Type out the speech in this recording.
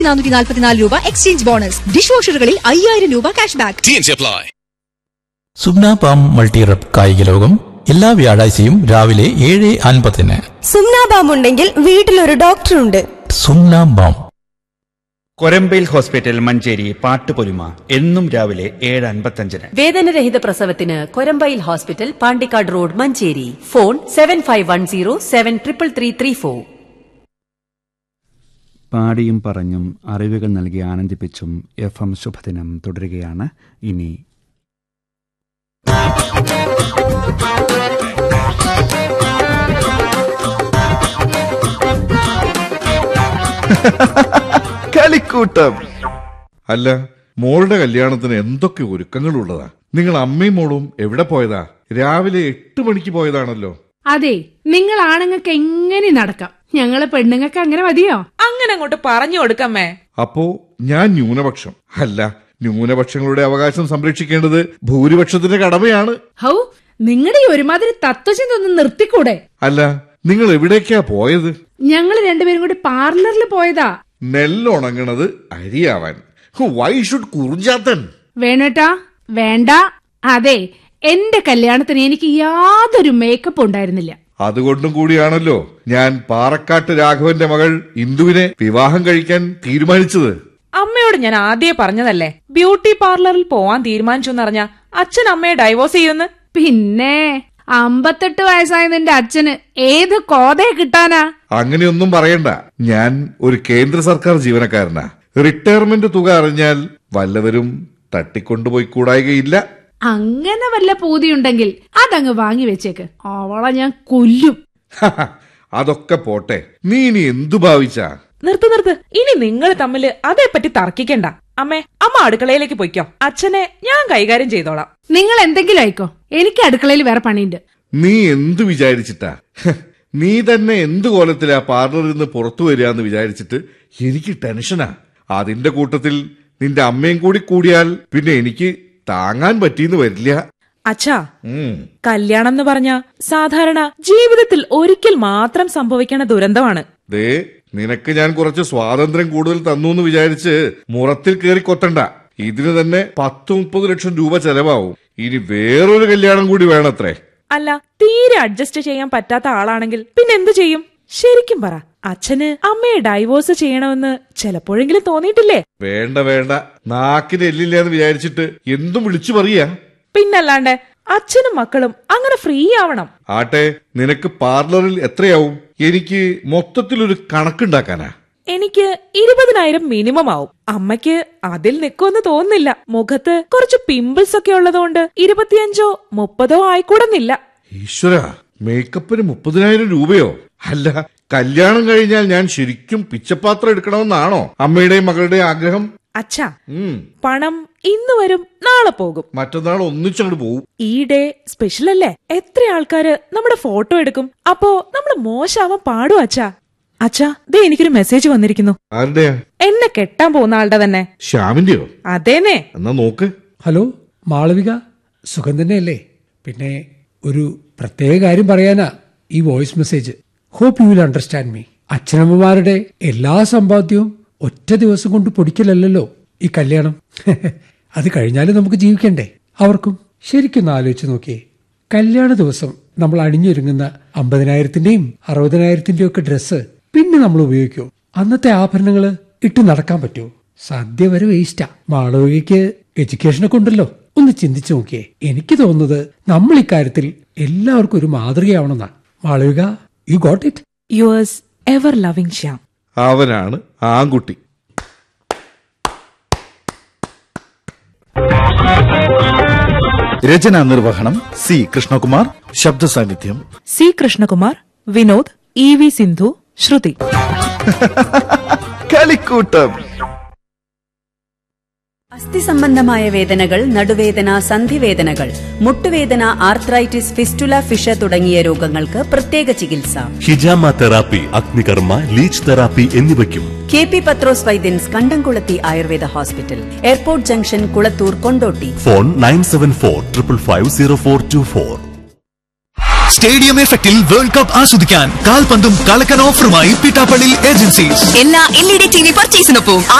നാനൂറ്റി നാൽപ്പത്തിനാല് രൂപ എക്സ്ചേഞ്ച് ബോണസ് ഡിഷ് വാഷറുകളിൽ അയ്യായിരം രൂപ ക്യാഷ് ബാക്ക് TNC apply. സുബ്ന പാം മൾട്ടിറപ്പ് കായിക ലോകം എല്ലാ വ്യാഴാഴ്ചയും രാവിലെ ഏഴ് അൻപതിന് സുംനാബാം ഉണ്ടെങ്കിൽ വീട്ടിലൊരു ഡോക്ടറുണ്ട് സുംന ബാം കൊരമ്പയിൽ ഹോസ്പിറ്റൽ മഞ്ചേരി പാട്ടുപൊലിമ എന്നും രാവിലെ ഏഴ് അൻപത്തഞ്ചിന് വേദനരഹിത പ്രസവത്തിന് Korambayil hospital Pandikkad road Manjeri phone seven five one zero seven triple three three four പാടിയും പറഞ്ഞും അറിവുകൾ നൽകി ആനന്ദിപ്പിച്ചും എഫ് എം ശുഭദിനം തുടരുകയാണ് ഇനി കളിക്കൂട്ടം അല്ല മോളുടെ കല്യാണത്തിന് എന്തൊക്കെ ഒരുക്കങ്ങളുള്ളതാ നിങ്ങൾ അമ്മയും മോളും എവിടെ പോയതാ രാവിലെ എട്ട് മണിക്ക് പോയതാണല്ലോ അതെ നിങ്ങൾ ആണുങ്ങൾക്ക് എങ്ങനെ നടക്കാം ഞങ്ങളെ പെണ്ണുങ്ങൾക്ക് അങ്ങനെ മതിയോ അങ്ങനെ അങ്ങോട്ട് പറഞ്ഞു കൊടുക്കമ്മേ അപ്പോ ഞാൻ ന്യൂനപക്ഷം അല്ല ന്യൂനപക്ഷങ്ങളുടെ അവകാശം സംരക്ഷിക്കേണ്ടത് ഭൂരിപക്ഷത്തിന്റെ കടമയാണ് ഹൗ നിങ്ങളുടെ ഈ ഒരുമാതിരി തത്വചിന്ത ഒന്ന് നിർത്തിക്കൂടെ അല്ല നിങ്ങൾ എവിടേക്കാ പോയത് ഞങ്ങൾ രണ്ടുപേരും കൂടി പാർലറിൽ പോയതാ നെല്ലുണങ്ങണത് അരിയാവാൻ വൈ ഷുഡ് കുറിഞ്ചാത്തൻ വേണേട്ടാ വേണ്ട അതെ എന്റെ കല്യാണത്തിന് എനിക്ക് യാതൊരു മേക്കപ്പ് ഉണ്ടായിരുന്നില്ല അതുകൊണ്ടും കൂടിയാണല്ലോ ഞാൻ പാറക്കാട്ട് രാഘവന്റെ മകൾ ഇന്ദുവിനെ വിവാഹം കഴിക്കാൻ തീരുമാനിച്ചത് അമ്മയോട് ഞാൻ ആദ്യമേ പറഞ്ഞതല്ലേ ബ്യൂട്ടി പാർലറിൽ പോവാൻ തീരുമാനിച്ചു എന്നറിഞ്ഞ അച്ഛൻ അമ്മയെ ഡൈവോഴ്സ് ചെയ്യുമെന്ന് പിന്നെ അമ്പത്തെട്ട് വയസ്സായ നിന്റെ അച്ഛന് ഏത് കോതയെ കിട്ടാനാ അങ്ങനെയൊന്നും പറയണ്ട ഞാൻ ഒരു കേന്ദ്ര സർക്കാർ ജീവനക്കാരനാ റിട്ടയർമെന്റ് തുക അറിഞ്ഞാൽ വല്ലവരും തട്ടിക്കൊണ്ടുപോയി കൂടായികയില്ല അങ്ങനെ വല്ല പൂതിയുണ്ടെങ്കിൽ അതങ്ങ് വാങ്ങി വെച്ചേക്ക് അവളെ ഞാൻ കൊല്ലും അതൊക്കെ പോട്ടെ നീ ഇനി എന്തു ഭാവിച്ചാ നിർത്ത് നിർത്ത് ഇനി നിങ്ങൾ തമ്മിൽ അതേപ്പറ്റി തർക്കിക്കണ്ട അമ്മേ അമ്മ അടുക്കളയിലേക്ക് പൊയ്ക്കോ അച്ഛനെ ഞാൻ കൈകാര്യം ചെയ്തോളാം നിങ്ങൾ എന്തെങ്കിലും ആയിക്കോ എനിക്ക് അടുക്കളയിൽ വേറെ പണിയുണ്ട് നീ എന്തു വിചാരിച്ചിട്ടാ ഹ്, നീ തന്നെ എന്തു കോലത്തിലാ പാർലറിൽ നിന്ന് പുറത്തു വരിക എന്ന് വിചാരിച്ചിട്ട് എനിക്ക് ടെൻഷനാ അതിന്റെ കൂട്ടത്തിൽ നിന്റെ അമ്മയും കൂടി കൂടിയാൽ പിന്നെ എനിക്ക് താങ്ങാൻ പറ്റിയെന്ന് വരില്ല അച്ഛാ ഉം. കല്യാണം എന്ന് പറഞ്ഞ സാധാരണ ജീവിതത്തിൽ ഒരിക്കൽ മാത്രം സംഭവിക്കണ ദുരന്തമാണ് ദേ നിനക്ക് ഞാൻ കുറച്ച് സ്വാതന്ത്ര്യം കൂടുതൽ തന്നു എന്ന് വിചാരിച്ച് മുറത്തിൽ കയറി കൊത്തണ്ട ഇതിന് തന്നെ പത്ത് മുപ്പത് ലക്ഷം രൂപ ചെലവാവും ഇനി വേറൊരു കല്യാണം കൂടി വേണത്രേ അല്ല തീരെ അഡ്ജസ്റ്റ് ചെയ്യാൻ പറ്റാത്ത ആളാണെങ്കിൽ പിന്നെ എന്തു ചെയ്യും ശരിക്കും പറ അച്ഛന് അമ്മയെ ഡൈവോഴ്സ് ചെയ്യണമെന്ന് ചിലപ്പോഴെങ്കിലും തോന്നിയിട്ടില്ലേ വേണ്ട വേണ്ട നാക്കിന് എല്ലില്ല എന്ന് വിചാരിച്ചിട്ട് എന്തും വിളിച്ചു പറയാ പിന്നല്ലാണ്ട് അച്ഛനും മക്കളും അങ്ങനെ ഫ്രീ ആവണം ആട്ടെ നിനക്ക് പാർലറിൽ എത്രയാവും എനിക്ക് മൊത്തത്തിലൊരു കണക്കുണ്ടാക്കാനാ എനിക്ക് ഇരുപതിനായിരം മിനിമം ആവും അമ്മയ്ക്ക് അതിൽ നിൽക്കുമെന്ന് തോന്നുന്നില്ല മുഖത്ത് കുറച്ച് പിമ്പിൾസ് ഒക്കെ ഉള്ളതുകൊണ്ട് ഇരുപത്തിയഞ്ചോ മുപ്പതോ ആയിക്കൂടുന്നില്ല ഈശ്വര മേക്കപ്പിന് മുപ്പതിനായിരം രൂപയോ അല്ല കല്യാണം കഴിഞ്ഞാൽ ഞാൻ ശരിക്കും പിച്ചപാത്രം എടുക്കണമെന്നാണോ അമ്മയുടെയും മകളുടെയും ആഗ്രഹം അച്ഛാ ഉം പണം ഇന്ന് വരും നാളെ പോകും മറ്റന്നാൾ ഒന്നിച്ചങ്ങോട്ട് പോവും ഈ ഡേ സ്പെഷ്യൽ അല്ലേ എത്ര ആൾക്കാര് നമ്മുടെ ഫോട്ടോ എടുക്കും അപ്പോ നമ്മൾ മോശമാവാൻ പാടും അച്ഛാ അച്ഛാ ദേ എനിക്കൊരു മെസ്സേജ് വന്നിരിക്കുന്നു ആരുടെയാ എന്നെ കെട്ടാൻ പോകുന്ന ആളുടെ തന്നെ ശ്യാമിന്റെയോ അതേനെ എന്നാ നോക്ക് ഹലോ മാളവിക സുഖം തന്നെയല്ലേ പിന്നെ ഒരു പ്രത്യേക കാര്യം പറയാനാ ഈ voice message hope you will understand me അച്ഛനമ്മമാരുടെ എല്ലാ സമ്പാദ്യവും ഒറ്റ ദിവസം കൊണ്ട് പൊടിക്കലല്ലോ ഈ കല്യാണം അത് കഴിഞ്ഞാലും നമുക്ക് ജീവിക്കണ്ടേ അവർക്കും ശരിക്കൊന്ന് ആലോചിച്ച് നോക്കിയേ കല്യാണ ദിവസം നമ്മൾ അണിഞ്ഞൊരുങ്ങുന്ന അമ്പതിനായിരത്തിന്റെയും അറുപതിനായിരത്തിന്റെയും ഒക്കെ ഡ്രസ്സ് പിന്നെ നമ്മൾ ഉപയോഗിക്കോ അന്നത്തെ ആഭരണങ്ങള് ഇട്ട് നടക്കാൻ പറ്റുമോ സദ്യ വരെ വേസ്റ്റാ മാളവികയ്ക്ക് എഡ്യൂക്കേഷനൊക്കെ ഉണ്ടല്ലോ ഒന്ന് ചിന്തിച്ചു നോക്കിയേ എനിക്ക് തോന്നുന്നത് നമ്മൾ ഇക്കാര്യത്തിൽ എല്ലാവർക്കും ഒരു മാതൃകയാവണമെന്നാ Malavika you got it yours ever loving Shyam അവനാണ് ആൺകുട്ടി രചന നിർവഹണം സി കൃഷ്ണകുമാർ ശബ്ദ സാന്നിധ്യം C Krishnakumar Vinod E V Sindhu Shruti കളിക്കൂട്ടം അസ്ഥി സംബന്ധമായ വേദനകൾ നടുവേദന സന്ധിവേദനകൾ മുട്ടുവേദന ആർത്രൈറ്റിസ് ഫിസ്റ്റുല ഫിഷ തുടങ്ങിയ രോഗങ്ങൾക്ക് പ്രത്യേക ചികിത്സ ഹിജാമ തെറാപ്പി അഗ്നികർമ്മ ലീച്ച് തെറാപ്പി എന്നിവയ്ക്കും കെ പി പത്രോസ് വൈദ്യൻസ് Kandamkulathi Ayurveda hospital airport junction Kulathur Kondotty phone nine seven four triple five zero four two four stadium എഫക്റ്റിൽ വേൾഡ് കപ്പ് ആസ്വദിക്കാൻ കാൽപന്തും കളക്കൻ ഓഫറുമായി പിട്ടാപ്പള്ളി ഏജൻസീസ് എല്ലാ L E D T V പർച്ചേസിനൊപ്പം